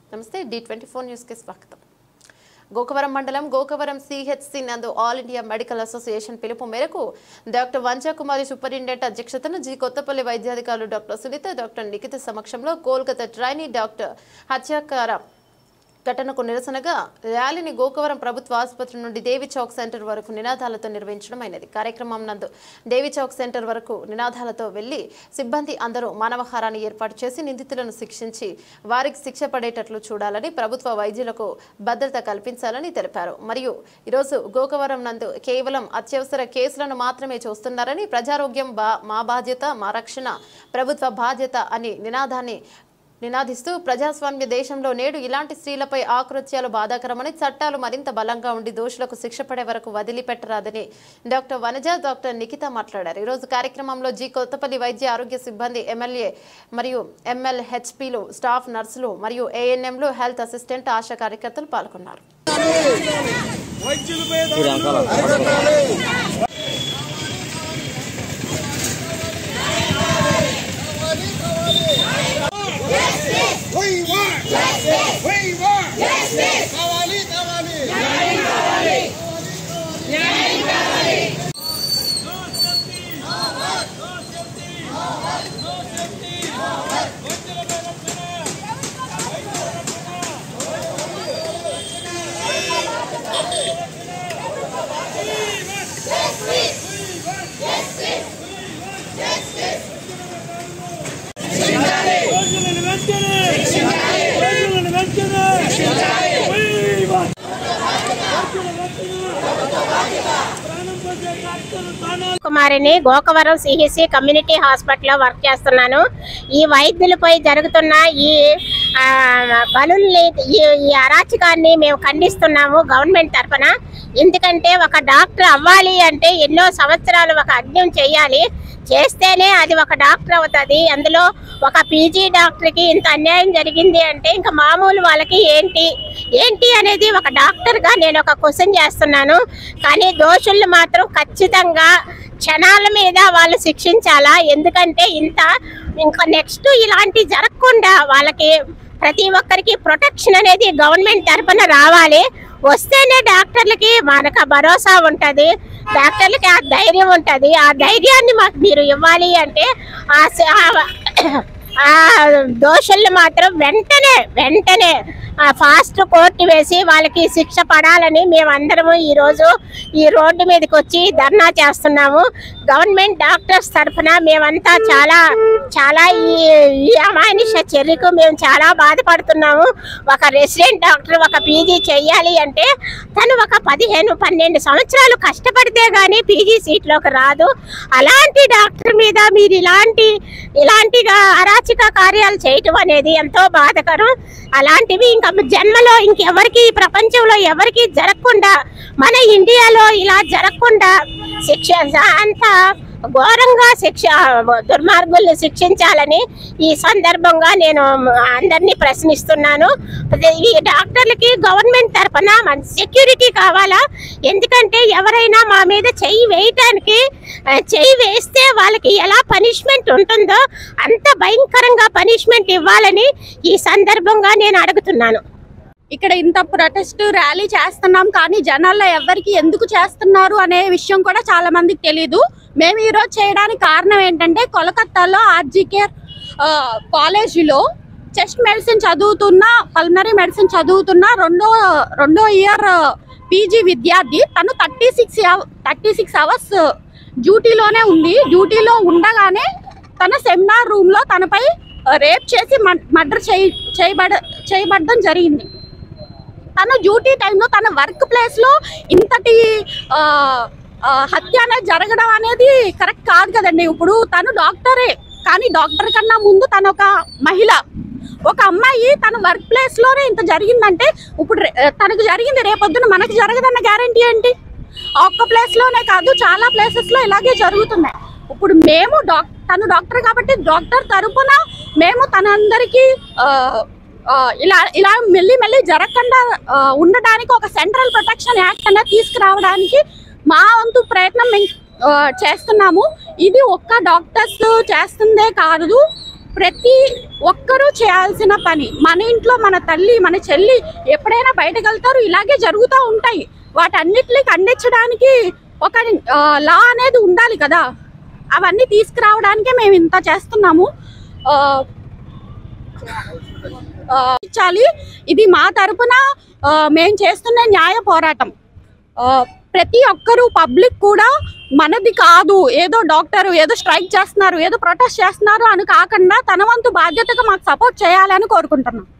నమస్తే D twenty four న్యూస్కి స్వాగతం గోకవరం మండలం గోకవరం సిహెచ్సి నందు ఆల్ ఇండియా మెడికల్ అసోసియేషన్ పిలుపు మేరకు డాక్టర్ వంజాకుమారి సూపరింటెండెంట్ అధ్యక్షతన జి కొత్తపల్లి వైద్యాధికారులు డాక్టర్ సునీత డాక్టర్ నిఖిత సమక్షంలో కోల్కతా ట్రైనీ డాక్టర్ హత్యాకార ఘటనకు నిరసనగా ర్యాలీని గోకవరం ప్రభుత్వ ఆసుపత్రి నుండి దేవి చౌక్ సెంటర్ వరకు నినాదాలతో నిర్వహించడం అయినది కార్యక్రమం నందు దేవి చౌక్ సెంటర్ వరకు నినాదాలతో వెళ్లి సిబ్బంది అందరూ మానవహారాన్ని ఏర్పాటు చేసి నిందితులను శిక్షించి వారికి శిక్ష పడేటట్లు చూడాలని ప్రభుత్వ వైద్యులకు భద్రత కల్పించాలని తెలిపారు మరియు ఈరోజు గోకవరం నందు కేవలం అత్యవసర కేసులను మాత్రమే చూస్తున్నారని ప్రజారోగ్యం బా మా బాధ్యత మా రక్షణ ప్రభుత్వ బాధ్యత అని నినాదాన్ని నినాదిస్తూ ప్రజాస్వామ్య దేశంలో నేడు ఇలాంటి స్త్రీలపై ఆకృత్యాలు బాధాకరమని చట్టాలు మరింత బలంగా ఉండి దోషులకు శిక్ష పడే వరకు వదిలిపెట్టరాదని డాక్టర్ వనజ డాక్టర్ నిఖిత మాట్లాడారు ఈరోజు కార్యక్రమంలో జి కొత్తపల్లి వైద్య ఆరోగ్య సిబ్బంది ఎమ్మెల్యే మరియు ఎంఎల్హెచ్పిలు స్టాఫ్ నర్సులు మరియు ఏఎన్ఎంలు హెల్త్ అసిస్టెంట్ ఆశా కార్యకర్తలు పాల్గొన్నారు We want justice. We want justice. కావాలి కావాలి రోజులను వెంటనే రోజులను వెంటనే వైవాట్. రోజులను వెంటనే ప్రాణం పోసే డాక్టర్లు ప్రాణాలు కుమారిని గోకవరం సిహిసి కమ్యూనిటీ హాస్పిటల్లో వర్క్ చేస్తున్నాను ఈ వైద్యులపై జరుగుతున్న ఈ ఆ, బలుల్ని ఈ ఈ అరాచకాన్ని మేము ఖండిస్తున్నాము గవర్నమెంట్ తరఫున ఎందుకంటే ఒక డాక్టర్ అవ్వాలి అంటే ఎన్నో సంవత్సరాలు ఒక అజ్ఞం చేయాలి చేస్తేనే అది ఒక డాక్టర్ అవుతుంది అందులో ఒక పీజీ డాక్టర్కి ఇంత అన్యాయం జరిగింది అంటే ఇంకా మామూలు వాళ్ళకి ఏంటి ఏంటి అనేది ఒక డాక్టర్గా నేను ఒక క్వశ్చన్ చేస్తున్నాను కానీ దోషుల్ని మాత్రం ఖచ్చితంగా క్షణాల మీద వాళ్ళు శిక్షించాలా ఎందుకంటే ఇంత ఇంకా నెక్స్ట్ ఇలాంటి జరగకుండా వాళ్ళకి ప్రతి ఒక్కరికి ప్రొటెక్షన్ అనేది గవర్నమెంట్ తరఫున రావాలి వస్తేనే డాక్టర్లకి మనకు భరోసా ఉంటుంది డాక్టర్లకి ఆ ధైర్యం ఉంటుంది ఆ ధైర్యాన్ని మాకు మీరు ఇవ్వాలి అంటే ఆ స- ఆ- ఆ దోషుల్ని మాత్రం వెంటనే వెంటనే ఫాస్ట్ కోర్టు వేసి వాళ్ళకి శిక్ష పడాలని మేమందరము ఈరోజు ఈ రోడ్డు మీదకి వచ్చి ధర్నా చేస్తున్నాము గవర్నమెంట్ డాక్టర్స్ తరఫున మేమంతా చాలా చాలా ఈ ఈ అమానుష చర్యకు మేము చాలా బాధపడుతున్నాము ఒక రెసిడెంట్ డాక్టర్ ఒక పీజీ చేయాలి అంటే తను ఒక పదిహేను పన్నెండు సంవత్సరాలు కష్టపడితే గానీ పీజీ సీట్లోకి రాదు అలాంటి డాక్టర్ మీద మీరు ఇలాంటి ఇలాంటిగా అరాచక కార్యాలు చేయటం అనేది ఎంతో బాధకరం అలాంటివి ఇంకా జన్మలో ఇంకెవరికి ఈ ప్రపంచంలో ఎవరికి జరగకుండా మన ఇండియాలో ఇలా జరగకుండా శిక్ష అంత ఘోరంగా శిక్ష దుర్మార్గుల్ని శిక్షించాలని ఈ సందర్భంగా నేను అందరినీ ప్రశ్నిస్తున్నాను ఈ డాక్టర్లకి గవర్నమెంట్ తరఫున మన సెక్యూరిటీ కావాలా ఎందుకంటే ఎవరైనా మా మీద చెయ్యి వేయటానికి ఆ, చెయ్యి వేస్తే వాళ్ళకి ఎలా పనిష్మెంట్ ఉంటుందో అంత భయంకరంగా పనిష్మెంట్ ఇవ్వాలని ఈ సందర్భంగా నేను అడుగుతున్నాను ఇక్కడ ఇంత ప్రొటెస్ట్ ర్యాలీ చేస్తున్నాం కానీ జనాల్లో ఎవరికి ఎందుకు చేస్తున్నారు అనే విషయం కూడా చాలా మందికి తెలియదు మేము ఈరోజు చేయడానికి కారణం ఏంటంటే కోలకత్తాలో ఆర్జీకేర్ కాలేజీలో చెస్ట్ మెడిసిన్ చదువుతున్న పల్మనరీ మెడిసిన్ చదువుతున్న రెండో రెండో ఇయర్ పీజీ విద్యార్థి తను thirty six thirty six hours డ్యూటీలోనే ఉంది డ్యూటీలో ఉండగానే తన సెమినార్ రూమ్లో తనపై రేప్ చేసి మర్డర్ చేయి చేయబడ చేయబడడం జరిగింది తను డ్యూటీ టైంలో తన వర్క్ ప్లేస్ లో ఇంతటి ఆ, ఆ, హత్య అనేది జరగడం అనేది కరెక్ట్ కాదు కదండి ఇప్పుడు తను డాక్టరే కానీ డాక్టర్ కన్నా ముందు తను ఒక మహిళ ఒక అమ్మాయి తన వర్క్ ప్లేస్ లోనే ఇంత జరిగిందంటే ఇప్పుడు రే- తనకు జరిగింది రేపొద్దున మనకు జరగదన్న గ్యారంటీ ఏంటి ఆ ఒక్క ప్లేస్ లోనే కాదు చాలా ప్లేసెస్ లో ఇలాగే జరుగుతున్నాయి ఇప్పుడు మేము డాక్ తను డాక్టర్ కాబట్టి డాక్టర్ తరపున మేము తనందరికీ ఆ, ఆ, ఇలా ఇలా మెల్లి మెల్లి జరగకుండా ఆ, ఉండడానికి ఒక సెంట్రల్ ప్రొటెక్షన్ యాక్ట్ అనేది తీసుకురావడానికి మా వంతు ప్రయత్నం మేము ఆ, చేస్తున్నాము ఇది ఒక్క డాక్టర్స్ చేస్తుందే కాదు ప్రతి ఒక్కరూ చేయాల్సిన పని మన ఇంట్లో మన తల్లి మన చెల్లి ఎప్పుడైనా బయటకు వెళ్తారు ఇలాగే జరుగుతూ ఉంటాయి వాటన్నిటిని ఖండించడానికి ఒక లా అనేది ఉండాలి కదా అవన్నీ తీసుకురావడానికే మేము ఇంత చేస్తున్నాము ఆ, ఆ, ఇచ్చాలి ఇది మా తరపున ఆ, మేము చేస్తున్న న్యాయ పోరాటం ఆ, ప్రతి ఒక్కరూ పబ్లిక్ కూడా మనది కాదు ఏదో డాక్టర్ ఏదో స్ట్రైక్ చేస్తున్నారు ఏదో ప్రొటెస్ట్ చేస్తున్నారు అని కాకుండా తన వంతు బాధ్యతగా మాకు సపోర్ట్ చేయాలని కోరుకుంటున్నాం